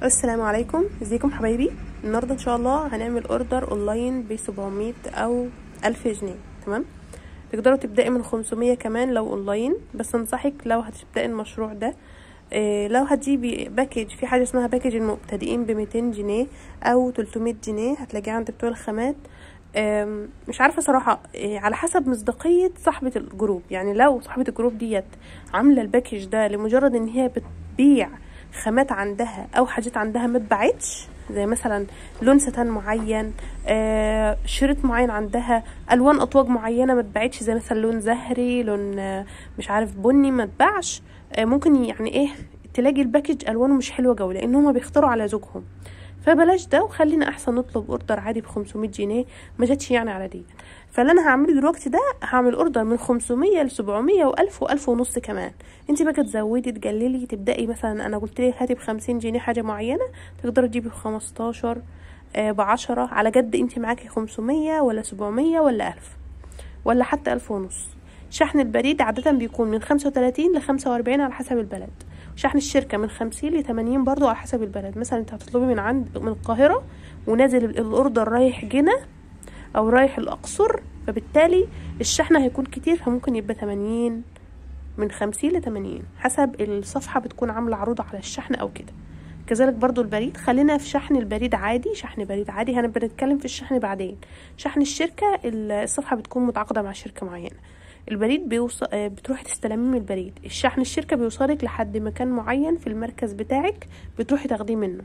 السلام عليكم ازيكم حبايبي النهارده ان شاء الله هنعمل اوردر اونلاين ب 700 او 1000 جنيه تمام تقدروا تبداي من 500 كمان لو اونلاين بس انصحك لو هتبداي المشروع ده إيه لو هتجيبي باكج في حاجه اسمها باكج المبتدئين ب 200 جنيه او 300 جنيه هتلاقيها عند بتوع الخامات أم، مش عارفه صراحه إيه، على حسب مصداقيه صاحبه الجروب يعني لو صاحبه الجروب ديت عامله الباكج ده لمجرد ان هي بتبيع خامات عندها او حاجات عندها ما اتباعتش زي مثلا لون ستان معين آه شريط معين عندها الوان اطواج معينه ما اتباعتش زي مثلا لون زهري لون آه مش عارف بني ما اتباعش آه ممكن يعني ايه تلاقي الباكج الوانه مش حلوه جو لان هما بيختاروا على ذوقهم فبلاش ده وخلينا احسن نطلب اوردر عادي ب 500 جنيه ما جاتش يعني على دي فاللي انا هعمله دلوقتي ده هعمل اوردر من 500 ل 700 و1000 و1000 ونص كمان انت بقى تزودي تقللي تبداي مثلا انا قلت لك هاتي ب 50 جنيه حاجه معينه تقدري تجيبي ب 15 آه ب 10 على قد انت معاكي 500 ولا 700 ولا 1000 ولا حتى 1000 ونص شحن البريد عادة بيكون من 35 ل 45 على حسب البلد شحن الشركة من 50 ل 80 برضو على حسب البلد مثلا انت هتطلبي من عند من القاهرة ونازل الاوردر رايح جنة او رايح الاقصر فبالتالي الشحن هيكون كتير فممكن يبقى 80 من 50 ل 80 حسب الصفحة بتكون عاملة عروض على الشحن او كده كذلك برضو البريد خلينا في شحن البريد عادي شحن بريد عادي هنبقى نتكلم في الشحن بعدين شحن الشركة الصفحة بتكون متعاقدة مع شركة معينة البريد بيوصل بتروحي تستلميه من البريد الشحن الشركة بيوصلك لحد مكان معين في المركز بتاعك بتروحي تاخديه منه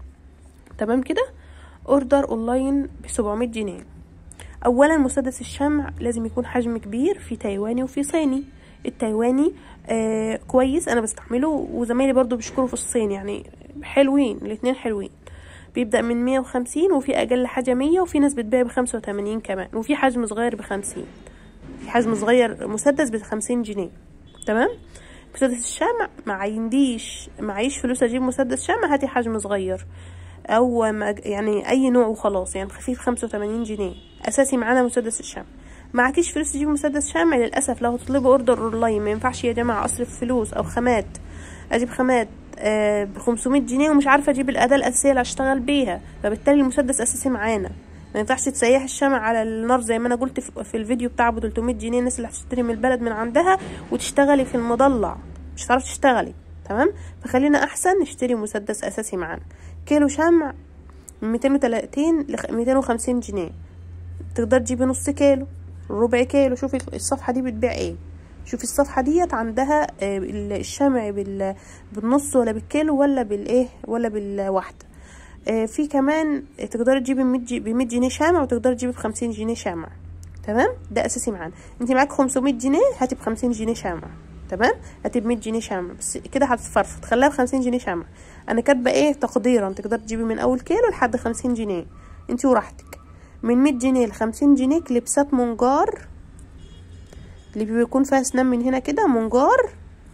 تمام كده اوردر اونلاين ب 700 جنيه اولا مسدس الشمع لازم يكون حجم كبير في تايواني وفي صيني التايواني آه كويس انا بستعمله وزمايلي برضو بيشكروا في الصين يعني حلوين الاتنين حلوين بيبدأ من مية وخمسين وفي أقل حاجة مية وفي ناس بتبيع بخمسة وتمانين كمان وفي حجم صغير بخمسين في حجم صغير مسدس بخمسين جنيه تمام مسدس الشمع ما عنديش معيش فلوس اجيب مسدس شمع هاتي حجم صغير او يعني اي نوع وخلاص يعني خفيف خمسة وتمانين جنيه اساسي معانا مسدس الشمع معكيش فلوس تجيب مسدس شمع للاسف لو هتطلبوا اوردر اونلاين ما ينفعش يا جماعه اصرف فلوس او خامات اجيب خامات آه ب 500 جنيه ومش عارفه اجيب الاداه الاساسيه اللي اشتغل بيها فبالتالي المسدس اساسي معانا ما ينفعش تسيح الشمع على النار زي ما انا قلت في الفيديو بتاع ابو 300 جنيه الناس اللي هتشتري من البلد من عندها وتشتغلي في المضلع مش هتعرفي تشتغلي تمام فخلينا احسن نشتري مسدس اساسي معانا كيلو شمع من 230 ل 250 جنيه تقدر تجيبي نص كيلو ربع كيلو شوفي الصفحه دي بتبيع ايه شوفي الصفحه ديت عندها الشمع بالنص ولا بالكيلو ولا بالايه ولا بالواحده في كمان تقدري تجيبي ب 100 جنيه شمع وتقدري تجيبي ب 50 جنيه شمع تمام ده اساسي معانا انت معاك 500 جنيه هاتي ب 50 جنيه شمع تمام هاتي ب 100 جنيه شمع بس كده هتتفرفط خليها ب 50 جنيه شمع انا كاتبه ايه تقديرا تقدري تجيبي من اول كيلو لحد 50 جنيه انت وراحتك من 100 جنيه ل 50 جنيه كليبسات منجار اللي بيكون فيها اسنان من هنا كده منجار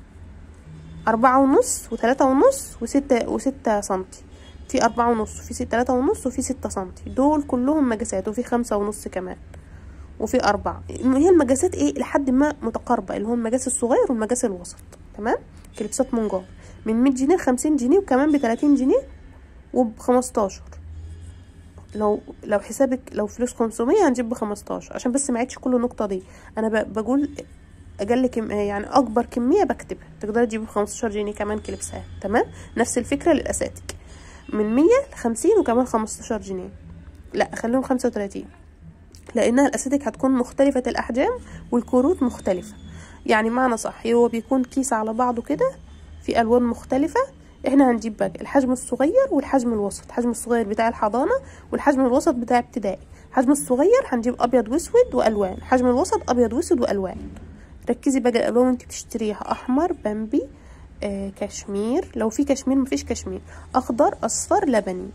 أربعة ونص وتلاتة ونص وستة وستة سنتي في أربعة ونص وفي ستة تلاتة ونص وفي ستة سنتي دول كلهم مقاسات وفي خمسة ونص كمان وفي أربعة هي المقاسات ايه لحد ما متقاربة اللي هو المقاس الصغير والمقاس الوسط تمام كليبسات منجار من مية جنيه لخمسين جنيه وكمان بتلاتين جنيه وبخمستاشر لو لو حسابك لو فلوس خمسمية هنجيب بخمستاشر عشان بس معيدش كل النقطة دي أنا بقول أقل كم يعني أكبر كمية بكتبها تقدري تجيبي بخمستاشر جنيه كمان كليبسات تمام نفس الفكرة للأساتك من مية لخمسين وكمان خمستاشر جنيه لا خليهم خمسة وتلاتين لأنها الأساتك هتكون مختلفة الأحجام والكروت مختلفة يعني معنى صح هو بيكون كيس على بعضه كده في ألوان مختلفة احنا هنجيب بقى الحجم الصغير والحجم الوسط الحجم الصغير بتاع الحضانة والحجم الوسط بتاع ابتدائي الحجم الصغير هنجيب أبيض وأسود وألوان الحجم الوسط أبيض وأسود وألوان ركزي بقى الألوان انت بتشتريها أحمر بامبي آه كشمير لو في كشمير مفيش كشمير اخضر اصفر لبني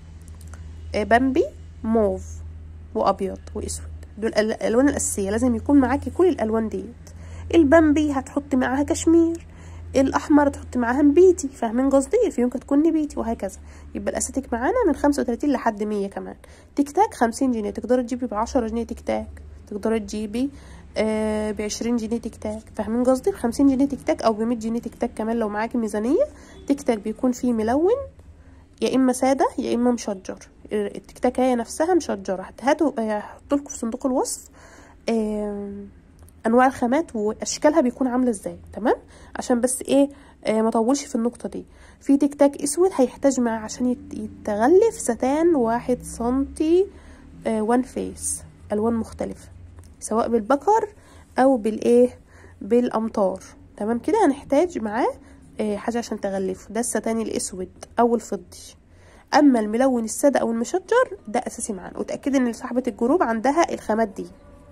آه بامبي موف وابيض واسود دول الالوان الاساسيه لازم يكون معاكي كل الالوان ديت البامبي هتحطي معاها كشمير الاحمر تحطي معاها نبيتي فاهمين قصدي الفيونكه تكون نبيتي وهكذا يبقى الاساتك معانا من 35 لحد 100 كمان تيك تاك 50 جنيه تقدري تجيبي ب 10 جنيه تيك تاك تقدري تجيبي آه بعشرين جنيه تيك تاك فاهمين قصدي بخمسين جنيه تيك تاك او بمية جنيه تيك تاك كمان لو معاكي ميزانية تيك تاك بيكون فيه ملون يا اما ساده يا اما مشجر التكتاكيه نفسها مشجره هاتوا هحط لكم في صندوق الوصف آه انواع الخامات واشكالها بيكون عامله ازاي تمام عشان بس ايه آه ما اطولش في النقطه دي في تيك تاك اسود هيحتاج معاه عشان يتغلف ستان واحد سنتي آه وان فيس الوان مختلفه سواء بالبكر او بالايه بالامطار تمام كده هنحتاج معاه آه حاجه عشان تغلفه ده الستان الاسود او الفضي اما الملون الساده او المشجر ده اساسي معانا وتاكدي ان صاحبه الجروب عندها الخامات دي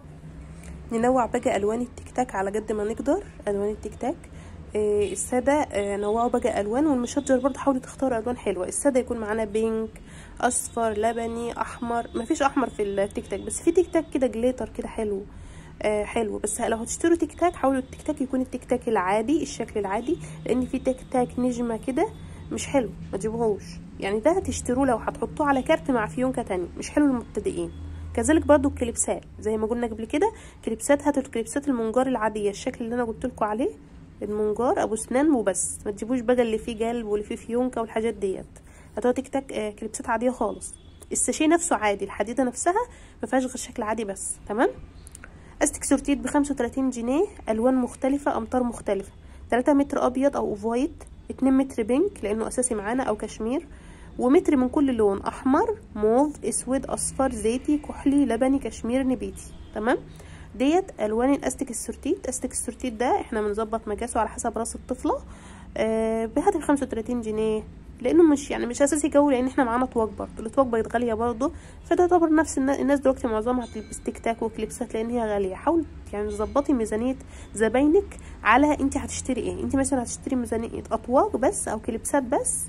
ننوع بقى الوان التيك تاك على قد ما نقدر الوان التيك تاك إيه الساده إيه نوعوا بقى الوان والمشجر برضه حاولوا تختاروا الوان حلوه الساده يكون معانا بينك اصفر لبني احمر مفيش احمر في التيك تاك بس في تيك تاك كده جليتر كده حلو آه حلو بس لو هتشتروا تيك تاك حاولوا التيك تاك يكون التيك تاك العادي الشكل العادي لان في تيك تاك نجمه كده مش حلو ما تجيبوهوش يعني ده هتشتروه لو هتحطوه على كارت مع فيونكه تانية مش حلو للمبتدئين كذلك برضو الكليبسات زي ما قلنا قبل كده كليبسات هاتوا الكليبسات المنجار العاديه الشكل اللي انا قلت لكم عليه المنجار ابو سنان وبس ما تجيبوش بقى اللي فيه جلب واللي فيه فيونكه والحاجات ديت هاتوا تيك تاك آه كليبسات عاديه خالص الساشيه نفسه عادي الحديده نفسها ما فيهاش غير شكل عادي بس تمام استك سورتيت ب 35 جنيه الوان مختلفه امطار مختلفه 3 متر ابيض او اوف وايت 2 متر بينك لانه اساسي معانا او كشمير ومتر من كل لون احمر موف اسود اصفر زيتي كحلي لبني كشمير نبيتي تمام ديت الوان الاستك السورتيت استك السورتيت ده احنا بنظبط مقاسه على حسب راس الطفله آه بهدف 35 جنيه لانه مش يعني مش اساسي جو لان احنا معانا طواق برضه الطواق بقت غاليه برضه فده يعتبر نفس الناس دلوقتي معظمها هتلبس تيك تاك وكليبسات لان هي غاليه حاولي يعني تظبطي ميزانيه زباينك على انت هتشتري ايه انت مثلا هتشتري ميزانيه اطواق بس او كليبسات بس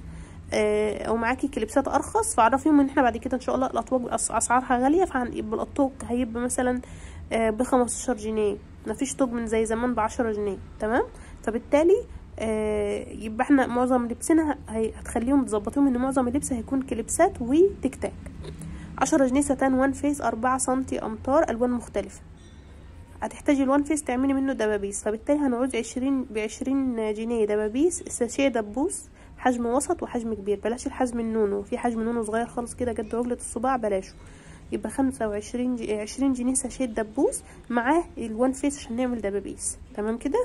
او معاكي كليبسات ارخص فعرفيهم ان احنا بعد كده ان شاء الله الاطواق اسعارها غاليه فهيبقى الطوق هيبقى مثلا ب 15 جنيه مفيش طوق من زي زمان ب 10 جنيه تمام فبالتالي يبقى احنا معظم لبسنا هتخليهم تظبطيهم ان معظم اللبس هيكون كليبسات وتيك تاك 10 جنيه ستان وان فيس 4 سنتي امتار الوان مختلفه هتحتاجي الوان فيس تعملي منه دبابيس فبالتالي هنعوز عشرين بعشرين جنيه دبابيس ساشيه دبوس حجم وسط وحجم كبير بلاش الحجم النونو في حجم نونو صغير خالص كده قد عقلة الصباع بلاشه يبقى خمسة وعشرين جي عشرين جنيه ساشيه دبوس معاه الوان فيس عشان نعمل دبابيس تمام كده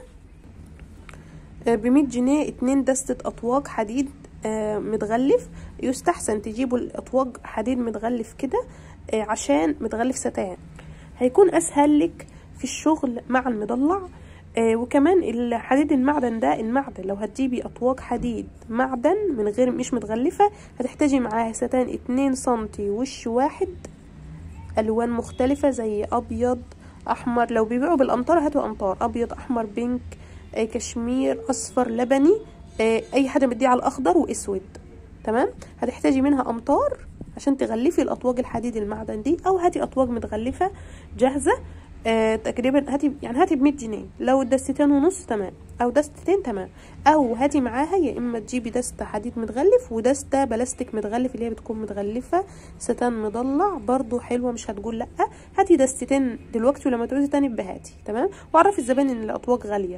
بمية جنيه اتنين دستة أطواق حديد آه متغلف يستحسن تجيبوا الأطواق حديد متغلف كده آه عشان متغلف ستان هيكون أسهل لك في الشغل مع المضلع آه وكمان الحديد المعدن ده المعدن لو هتجيبي اطواق حديد معدن من غير مش متغلفة هتحتاجي معاها ستان اتنين سنتي وش واحد الوان مختلفة زي ابيض احمر لو بيبيعوا بالامطار هاتوا امطار ابيض احمر بينك آه كشمير اصفر لبني آه اي حاجة بدي على الاخضر واسود تمام هتحتاجي منها امطار عشان تغلفي الاطواق الحديد المعدن دي او هاتي اطواق متغلفة جاهزة آه تقريبا هاتي يعني هاتي بمية جنيه لو دستتين ونص تمام او دستتين تمام او هاتي معاها يا اما تجيبي دستة حديد متغلف ودستة بلاستيك متغلف اللي هي بتكون متغلفة ستان مضلع برضو حلوة مش هتقول لا هاتي دستتين دلوقتي ولما تعوزي تاني بهاتي تمام وعرفي الزبائن ان الاطواق غالية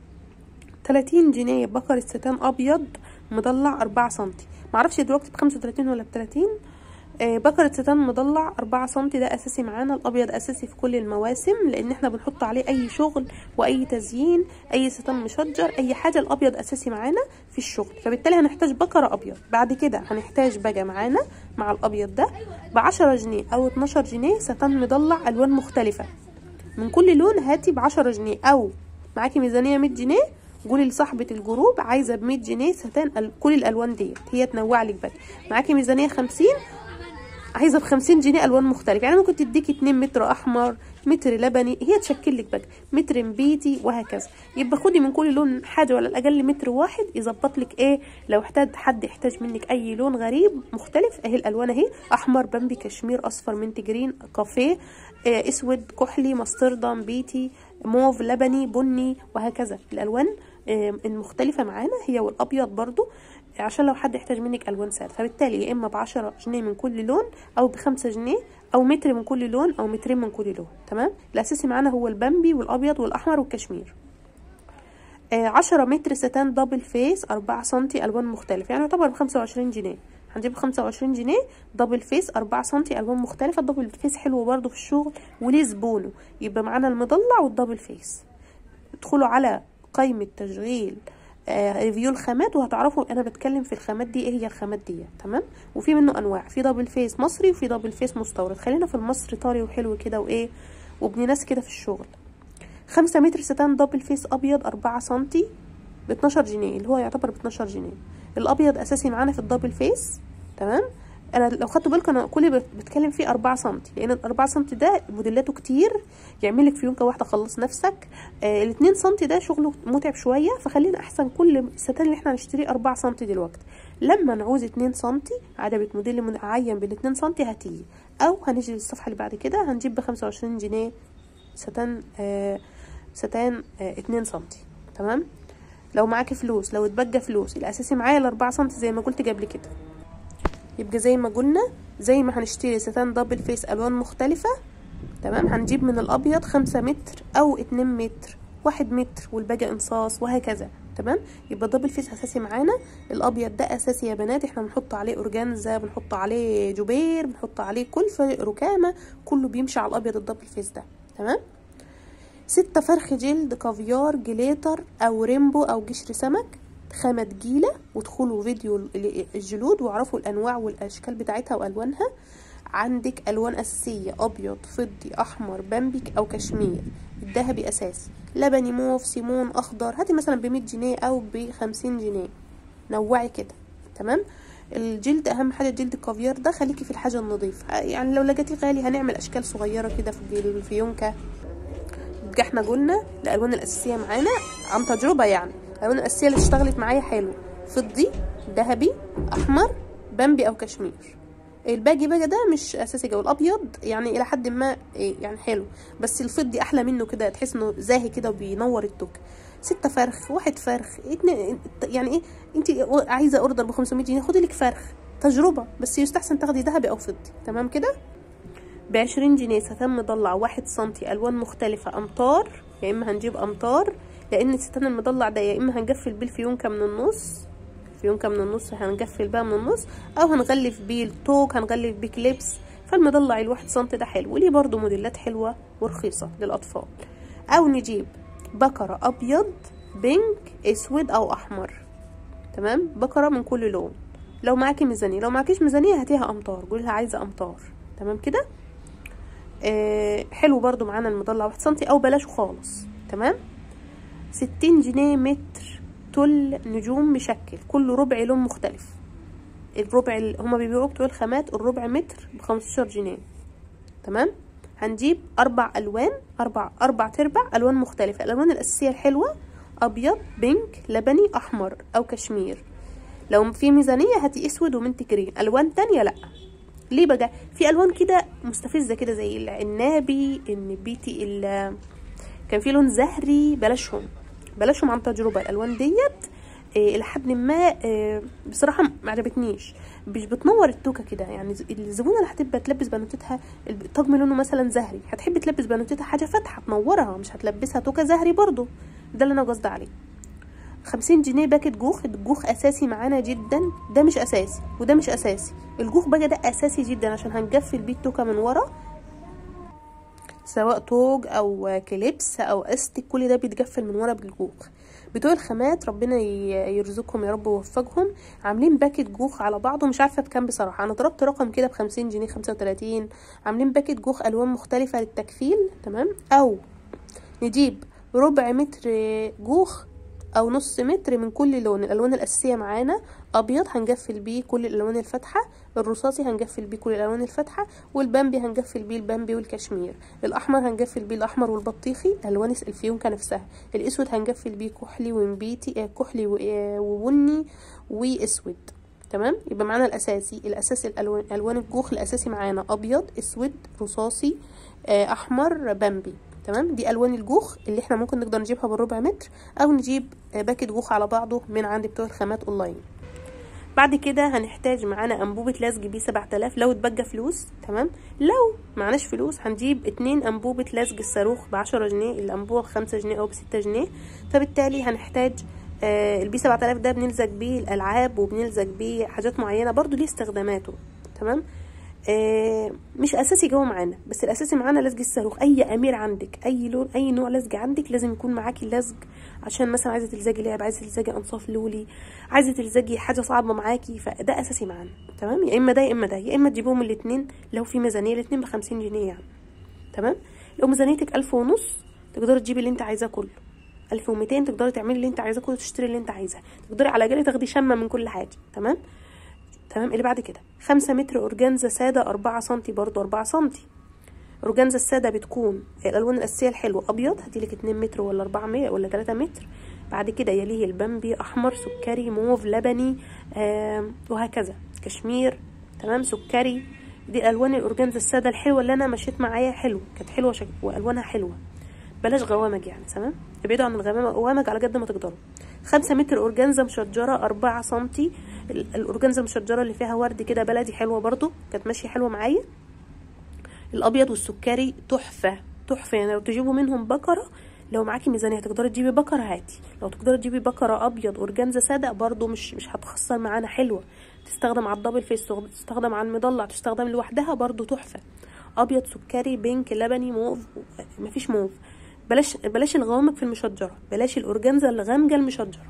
30 جنيه بكر الستان ابيض مضلع أربعة سنتي معرفش دلوقتي بخمسة وتلاتين ولا بتلاتين آه بكرة ستان مضلع أربعة سنتي ده أساسي معانا الأبيض أساسي في كل المواسم لأن احنا بنحط عليه أي شغل وأي تزيين أي ستان مشجر أي حاجة الأبيض أساسي معانا في الشغل فبالتالي هنحتاج بكرة أبيض بعد كده هنحتاج بقى معانا مع الأبيض ده بعشرة جنيه أو اتناشر جنيه ستان مضلع ألوان مختلفة من كل لون هاتي بعشرة جنيه أو معاكي ميزانية مية جنيه قولي لصاحبة الجروب عايزة بمية جنيه ستان كل الألوان ديت هي تنوع لك بقى معاكي ميزانية خمسين عايزه ب 50 جنيه الوان مختلفه يعني ممكن تديكي 2 متر احمر متر لبني هي تشكل لك بقى متر نبيتي وهكذا يبقى خدي من كل لون حاجه ولا الاقل متر واحد يظبط لك ايه لو احتاج حد يحتاج منك اي لون غريب مختلف اهي الالوان اهي احمر بامبي كشمير اصفر منت جرين كافيه إيه اسود كحلي مستردة بيتي موف لبني بني وهكذا الالوان إيه المختلفه معانا هي والابيض برضو عشان لو حد يحتاج منك الوان ساد فبالتالي يا اما بعشرة جنيه من كل لون او بخمسة جنيه او متر من كل لون او مترين من كل لون تمام الاساسي معانا هو البامبي والابيض والاحمر والكشمير آه عشرة متر ستان دبل فيس أربعة سنتي الوان مختلفة يعني يعتبر بخمسة وعشرين جنيه هنجيب خمسة وعشرين جنيه دبل فيس أربعة سنتي ألوان مختلفة الدبل فيس حلو برضو في الشغل وليه زبونه يبقى معانا المضلع والدبل فيس ادخلوا على قائمة تشغيل آه ريفيو الخامات وهتعرفوا انا بتكلم في الخامات دي ايه هي الخامات دي تمام وفي منه انواع في دبل فيس مصري وفي دبل فيس مستورد خلينا في المصري طري وحلو كده وايه وابن ناس كده في الشغل خمسة متر ستان دبل فيس ابيض أربعة سنتي باتناشر جنيه اللي هو يعتبر باتناشر جنيه الابيض اساسي معانا في الدبل فيس تمام انا لو خدتوا بالكم انا كل بتكلم فيه أربعة سنتي لان الأربعة سنتي ده موديلاته كتير يعمل لك فيونكه واحده خلص نفسك آه الاتنين سنتي ده شغله متعب شويه فخلينا احسن كل الستان اللي احنا هنشتريه أربعة سنتي دلوقتي لما نعوز اتنين سنتي عجبك موديل معين بالاتنين سنتي هتيجي او هنيجي للصفحه اللي بعد كده هنجيب بخمسة وعشرين جنيه ستان آه ستان آه اتنين سنتي تمام لو معاكي فلوس لو اتبقى فلوس الاساسي معايا الأربعة سنتي زي ما قلت قبل كده يبقى زي ما قلنا زي ما هنشتري ستان دبل فيس الوان مختلفة تمام هنجيب من الابيض خمسة متر او اتنين متر واحد متر والباقي انصاص وهكذا تمام يبقى دبل فيس اساسي معانا الابيض ده اساسي يا بنات احنا بنحط عليه اورجانزا بنحط عليه جبير بنحط عليه كلفة ركامة كله بيمشي على الابيض الدبل فيس ده تمام ستة فرخ جلد كافيار جليتر او ريمبو او قشر سمك خامة تقيلة وادخلوا فيديو الجلود واعرفوا الانواع والاشكال بتاعتها والوانها عندك الوان اساسية ابيض فضي احمر بامبيك او كشمير الذهبي اساسي لبني موف سيمون اخضر هاتي مثلا بمية جنيه او بخمسين جنيه نوعي كده تمام الجلد اهم حاجه جلد الكافيار ده خليكي في الحاجه النظيفه يعني لو لقيتيه غالي هنعمل اشكال صغيره كده في الفيونكه يبقى احنا قلنا الالوان الاساسيه معانا عن تجربه يعني الالوان الاساسيه اللي اشتغلت معايا حلو فضي ذهبي احمر بامبي او كشمير الباقي بقى ده مش اساسي جو الابيض يعني الى حد ما يعني حلو بس الفضي احلى منه كده تحس انه زاهي كده وبينور التوك ستة فرخ واحد فرخ اتنين يعني ايه انت عايزه اوردر ب 500 جنيه خدي لك فرخ تجربه بس يستحسن تاخدي ذهبي او فضي تمام كده بعشرين جنيه ستان مضلع واحد سنتي الوان مختلفه امتار يا اما هنجيب امتار لان الستان المضلع ده يا اما هنقفل بيه الفيونكه من النص فيونكه من النص هنقفل بقى من النص او هنغلف بيه التوك هنغلف بيه كليبس فالمضلع الواحد سنتي ده حلو وليه برضو موديلات حلوه ورخيصه للاطفال او نجيب بكرة ابيض بينك اسود او احمر تمام بكرة من كل لون لو معاكي ميزانية لو معاكيش ميزانية هاتيها امتار قولي لها عايزة امتار تمام كده آه حلو برضو معانا المضلع واحد سنتي او بلاشه خالص تمام ستين جنيه متر تل نجوم مشكل كل ربع لون مختلف الربع ال... هما بيبيعوا بتوع الخامات الربع متر بخمستاشر جنيه تمام هنجيب اربع الوان اربع اربع تربع الوان مختلفه الالوان الاساسيه الحلوه ابيض بينك لبني احمر او كشمير لو في ميزانيه هاتي اسود ومنت جرين الوان تانية لا ليه بقى في الوان كده مستفزه كده زي العنابي النبيتي ال كان في لون زهري بلاشهم بلاشهم عن تجربه الالوان ديت إيه لحد ما إيه بصراحه ما عجبتنيش مش بتنور التوكه كده يعني الزبونه اللي هتبقى تلبس بنوتتها الطقم لونه مثلا زهري هتحب تلبس بنوتتها حاجه فاتحه تنورها مش هتلبسها توكه زهري برضو ده اللي انا قصدي عليه خمسين جنيه باكت جوخ الجوخ اساسي معانا جدا ده مش اساسي وده مش اساسي الجوخ بقى ده اساسي جدا عشان هنقفل بيه التوكه من ورا سواء توج او كليبس او استك كل ده بيتقفل من ورا بالجوخ بتوع الخامات ربنا يرزقهم يا رب ويوفقهم عاملين باكت جوخ على بعضه مش عارفه بكام بصراحه انا ضربت رقم كده بخمسين جنيه خمسة وتلاتين عاملين باكت جوخ الوان مختلفه للتكفيل تمام او نجيب ربع متر جوخ او نص متر من كل لون الالوان الاساسيه معانا ابيض هنقفل بيه كل الالوان الفاتحه الرصاصي هنقفل بيه كل الالوان الفاتحه والبامبي هنقفل بيه البامبي والكشمير الاحمر هنقفل بيه الاحمر والبطيخي الوان الفيونكه نفسها الاسود هنقفل بيه كحلي ونبيتي كحلي وبني واسود تمام يبقى معانا الاساسي الاساسي الالوان الوان الجوخ الاساسي معانا ابيض اسود رصاصي احمر بامبي تمام دي الوان الجوخ اللي احنا ممكن نقدر نجيبها بالربع متر او نجيب باكت جوخ على بعضه من عند بتوع الخامات اونلاين بعد كده هنحتاج معانا انبوبه لزج بيه 7000 لو اتبقى فلوس تمام لو معناش فلوس هنجيب اتنين انبوبه لزج الصاروخ ب 10 جنيه الانبوبه ب 5 جنيه او ب 6 جنيه فبالتالي هنحتاج آه البي 7000 ده بنلزق بيه الالعاب وبنلزق بيه حاجات معينه برضو ليه استخداماته تمام آه مش اساسي جوه معانا بس الاساسي معانا لزق الصاروخ اي امير عندك اي لون اي نوع لزق عندك لازم يكون معاكي لزق عشان مثلا عايزه تلزقي لعب عايزه تلزقي انصاف لولي عايزه تلزقي حاجه صعبه معاكي فده اساسي معانا تمام يا اما ده يا اما ده يا اما تجيبهم الاثنين لو في ميزانيه الاثنين ب 50 جنيه يعني تمام لو ميزانيتك ألف ونص تقدري تجيبي اللي انت عايزاه كله ألف وميتين تقدري تعملي اللي انت عايزاه كله تشتري اللي انت عايزاه تقدري على جالي تاخدي شمه من كل حاجه تمام تمام اللي بعد كده خمسة متر أورجانزا سادة أربعة سنتي برضو أربعة سنتي أورجانزا السادة بتكون الألوان الأساسية الحلوة أبيض هديلك اتنين متر ولا أربعة مية ولا تلاتة متر بعد كده يليه البامبي أحمر سكري موف لبني آه وهكذا كشمير تمام سكري دي ألوان الأورجانزا السادة الحلوة اللي أنا مشيت معايا حلو كانت حلوة شك... وألوانها حلوة بلاش غوامج يعني تمام ابعدوا عن الغوامج على قد ما تقدروا خمسة متر أورجانزا مشجرة أربعة سنتي الأورجانزا المشجرة اللي فيها ورد كده بلدي حلوة برضو كانت ماشية حلوة معايا الأبيض والسكري تحفة تحفة يعني لو تجيبوا منهم بكرة لو معاكي ميزانية تقدري تجيبي بكرة هاتي لو تقدري تجيبي بكرة أبيض أورجانزا سادة برضو مش مش هتخسر معانا حلوة تستخدم على الدبل فيس تستخدم على المضلع تستخدم لوحدها برضو تحفة أبيض سكري بينك لبني موف مفيش موف بلاش بلاش الغوامق في المشجرة بلاش الأورجانزا الغامقة المشجرة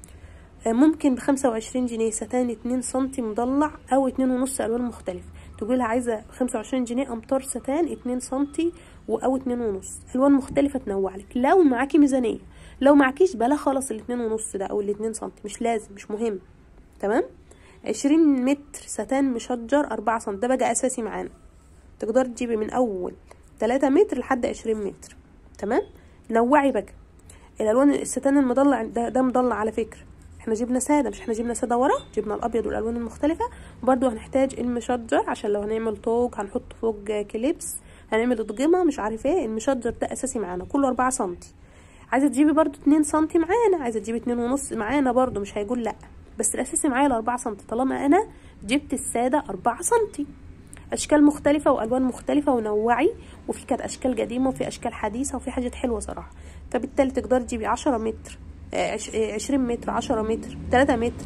ممكن بخمسة وعشرين جنيه ستان اتنين سنتي مضلع أو اتنين ونص ألوان مختلف تقولها عايزة خمسة وعشرين جنيه أمتار ستان اتنين سنتي أو اتنين ونص ألوان مختلفة تنوع لك لو معاكي ميزانية لو معكيش بلا خلاص الاتنين ونص ده أو الاتنين سنتي مش لازم مش مهم تمام عشرين متر ستان مشجر أربعة سنتي ده بقى أساسي معانا تقدري تجيبي من أول تلاتة متر لحد عشرين متر تمام نوعي بقى الالوان الستان المضلع ده, ده مضلع على فكره احنا جبنا ساده مش احنا جبنا ساده ورا جبنا الابيض والالوان المختلفه وبرده هنحتاج المشجر عشان لو هنعمل طوق هنحط فوق كليبس هنعمل اضجمه مش عارف ايه المشجر ده اساسي معانا كله أربعة سنتي عايزه تجيبي برده اتنين سنتي معانا عايزه تجيبي اتنين ونص معانا برده مش هيقول لا بس الاساسي معايا الأربعة سنتي طالما انا جبت الساده أربعة سنتي اشكال مختلفه والوان مختلفه ونوعي وفي كانت اشكال قديمه وفي اشكال حديثه وفي حاجات حلوه صراحه فبالتالي تقدري تجيبي عشرة متر عشرين متر عشرة متر تلاتة متر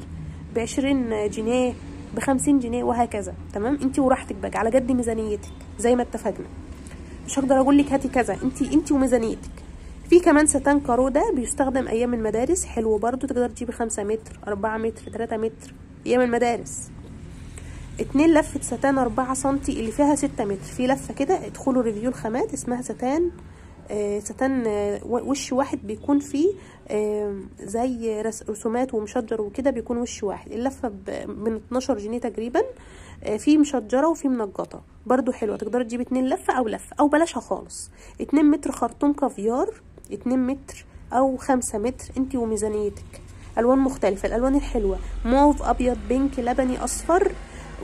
بعشرين جنيه بخمسين جنيه وهكذا تمام انت وراحتك بقى على قد ميزانيتك زي ما اتفقنا مش هقدر اقول لك هاتي كذا انت انت وميزانيتك في كمان ستان كارو ده بيستخدم ايام المدارس حلو برضو تقدر تجيبي خمسة متر أربعة متر تلاتة متر ايام المدارس اتنين لفة ستان أربعة سنتي اللي فيها ستة متر في لفة كده ادخلوا ريفيو الخامات اسمها ستان آه ستان آه وش واحد بيكون فيه آه زي رسومات ومشجر وكده بيكون وش واحد اللفة من 12 جنيه تقريبا في مشجرة وفي منجطة برضو حلوة تقدر تجيب اتنين لفة او لفة او بلاشها خالص اتنين متر خرطوم كافيار اتنين متر او خمسة متر انتي وميزانيتك الوان مختلفة الالوان الحلوة موف ابيض بينك لبني اصفر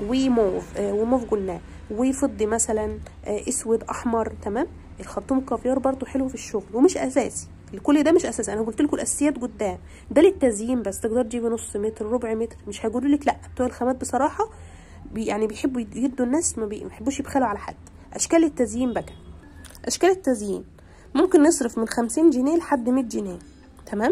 وموف آه وموف قلناه وفضي مثلا آه اسود احمر تمام الخرطوم الكافيار برضو حلو في الشغل ومش اساسي كل ده مش اساسي انا قلت لكم الاساسيات قدام ده للتزيين بس تقدر تجيبي نص متر ربع متر مش هيقولوا لك لا بتوع الخامات بصراحه بي يعني بيحبوا يدوا الناس ما بيحبوش يبخلوا على حد اشكال التزيين بقى اشكال التزيين ممكن نصرف من خمسين جنيه لحد مية جنيه تمام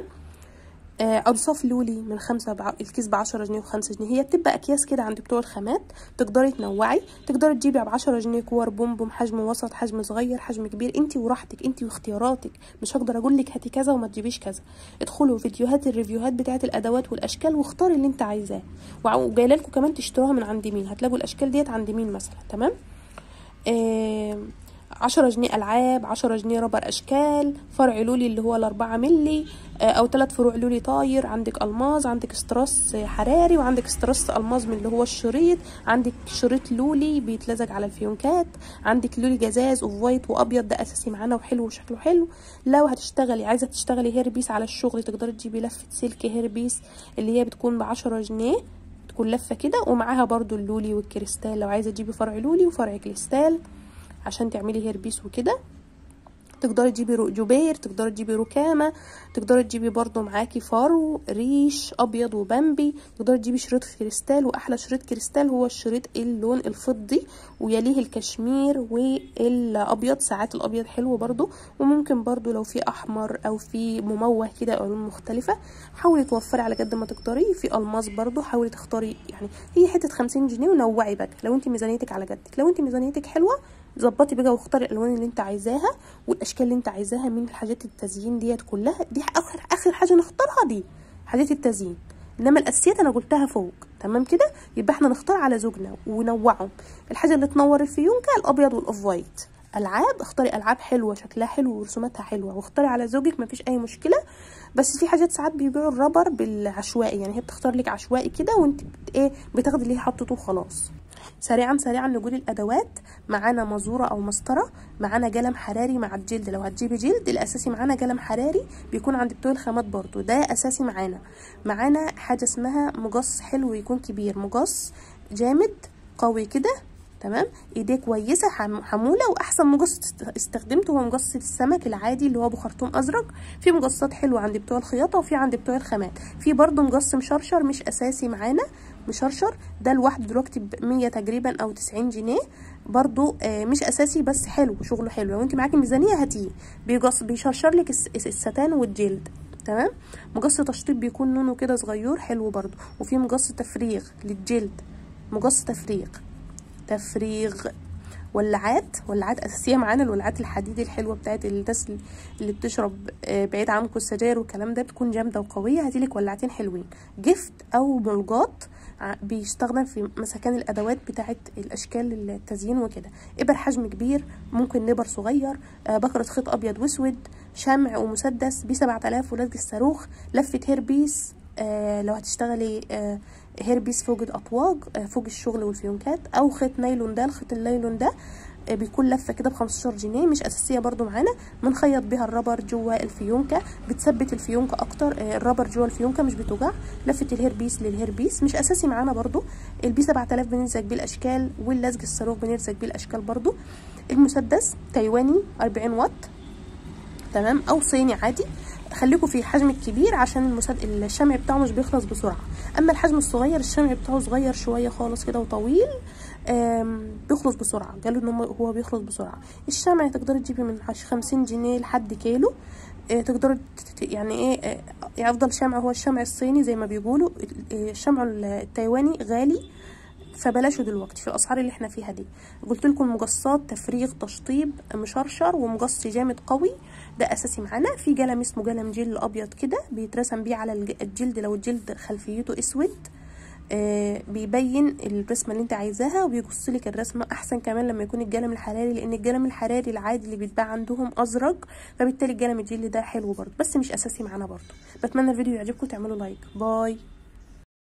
آه اوصاف لولي من خمسة بع... الكيس بعشرة جنيه وخمسة جنيه هي بتبقى اكياس كده عند بتوع الخامات تقدري تنوعي تقدري تجيبي بعشرة جنيه كور بومبوم حجم وسط حجم صغير حجم كبير انتي وراحتك انتي واختياراتك مش هقدر اقول لك هاتي كذا وما تجيبيش كذا ادخلوا فيديوهات الريفيوهات بتاعت الادوات والاشكال واختاري اللي انت عايزاه وجايله لكم كمان تشتروها من عند مين هتلاقوا الاشكال ديت عند مين مثلا تمام آه عشرة جنيه ألعاب عشرة جنيه ربر أشكال فرع لولي اللي هو الأربعة ملي أو ثلاث فروع لولي طاير عندك ألماظ عندك استراس حراري وعندك استراس ألماظ من اللي هو الشريط عندك شريط لولي بيتلزق على الفيونكات عندك لولي جزاز اوف وايت وأبيض ده أساسي معانا وحلو وشكله حلو لو هتشتغلي عايزة تشتغلي هيربيس على الشغل تقدري تجيبي لفة سلك هيربيس اللي هي بتكون بعشرة جنيه تكون لفة كده ومعاها برضو اللولي والكريستال لو عايزة تجيبي فرع لولي وفرع كريستال عشان تعملي هيربيس وكده تقدري تجيبي جوبير تقدري تجيبي ركامه تقدري تجيبي برضو معاكي فرو ريش ابيض وبامبي تقدري تجيبي شريط كريستال واحلى شريط كريستال هو الشريط اللون الفضي ويليه الكشمير والابيض ساعات الابيض حلو برضو وممكن برضو لو في احمر او في مموه كده او لون مختلفه حاولي توفري على قد ما تقدري في الماس برضو حاولي تختاري يعني هي حته 50 جنيه ونوعي بقى لو انت ميزانيتك على قدك لو انت ميزانيتك حلوه ظبطي بقى واختاري الالوان اللي انت عايزاها والاشكال اللي انت عايزاها من الحاجات التزيين ديت كلها دي اخر اخر حاجه نختارها دي حاجات التزيين انما الاساسيات انا قلتها فوق تمام كده يبقى احنا نختار على زوجنا ونوعهم الحاجه اللي تنور الفيونكه الابيض والاوف وايت العاب اختاري العاب حلوه شكلها حلو ورسوماتها حلوه واختاري على زوجك مفيش اي مشكله بس في حاجات ساعات بيبيعوا الرابر بالعشوائي يعني هي بتختار لك عشوائي كده وانت بت ايه بتاخدي اللي هي حطته وخلاص سريعا سريعا نقول الادوات معانا مزوره او مسطره معانا قلم حراري مع الجلد لو هتجيبي جلد الاساسي معانا قلم حراري بيكون عند بتوع الخامات برضو ده اساسي معانا معانا حاجه اسمها مقص حلو يكون كبير مقص جامد قوي كده تمام ايديه كويسه حموله واحسن مقص استخدمته هو مقص السمك العادي اللي هو ابو خرطوم ازرق في مقصات حلوه عند بتوع الخياطه وفي عند بتوع الخامات في برضو مقص مشرشر مش اساسي معانا مشرشر ده لوحده دلوقتي ب 100 تقريبا او 90 جنيه برضو آه مش اساسي بس حلو شغله حلو لو انت معاكي ميزانيه هاتيه بيقص بيشرشر لك الستان والجلد تمام مقص تشطيب بيكون لونه كده صغير حلو برضو وفي مقص تفريغ للجلد مقص تفريغ تفريغ ولعات ولعات اساسيه معانا الولعات الحديد الحلوه بتاعت الناس اللي بتشرب بعيد عنكم السجاير والكلام ده بتكون جامده وقويه هاتيلك ولعتين حلوين جفت او ملجات بيستخدم في مسكان الادوات بتاعت الاشكال التزيين وكده ابر حجم كبير ممكن نبر صغير بكره خيط ابيض واسود شمع ومسدس ب 7000 ولزق الصاروخ لفه هيربيس آه لو هتشتغلي آه هيربيس فوق الاطواج آه فوق الشغل والفيونكات او خيط نايلون ده الخيط النايلون ده آه بيكون لفه كده ب 15 جنيه مش اساسيه برضو معانا بنخيط بيها الربر جوه الفيونكه بتثبت الفيونكه اكتر آه الربر جوه الفيونكه مش بتوجع لفه الهيربيس للهيربيس مش اساسي معانا برضو البي 7000 بنلزق بيه الاشكال واللزق الصاروخ بنلزق بيه الاشكال برضو المسدس تايواني 40 واط تمام او صيني عادي خليكم في الحجم الكبير عشان المسد... الشمع بتاعه مش بيخلص بسرعه اما الحجم الصغير الشمع بتاعه صغير شويه خالص كده وطويل بيخلص بسرعه قالوا ان هو بيخلص بسرعه الشمع تقدري تجيبي من 50 جنيه لحد كيلو تقدري يعني ايه افضل شمع هو الشمع الصيني زي ما بيقولوا الشمع التايواني غالي فبلاشه دلوقتي في الاسعار اللي احنا فيها دي قلت لكم مقصات تفريغ تشطيب مشرشر ومقص جامد قوي ده اساسي معانا في قلم اسمه قلم جل ابيض كده بيترسم بيه على الجلد لو الجلد خلفيته اسود آه بيبين الرسمه اللي انت عايزاها وبيقص لك الرسمه احسن كمان لما يكون القلم الحراري لان القلم الحراري العادي اللي بيتباع عندهم ازرق فبالتالي القلم الجل ده حلو برضه بس مش اساسي معانا برضه بتمنى الفيديو يعجبكم تعملوا لايك باي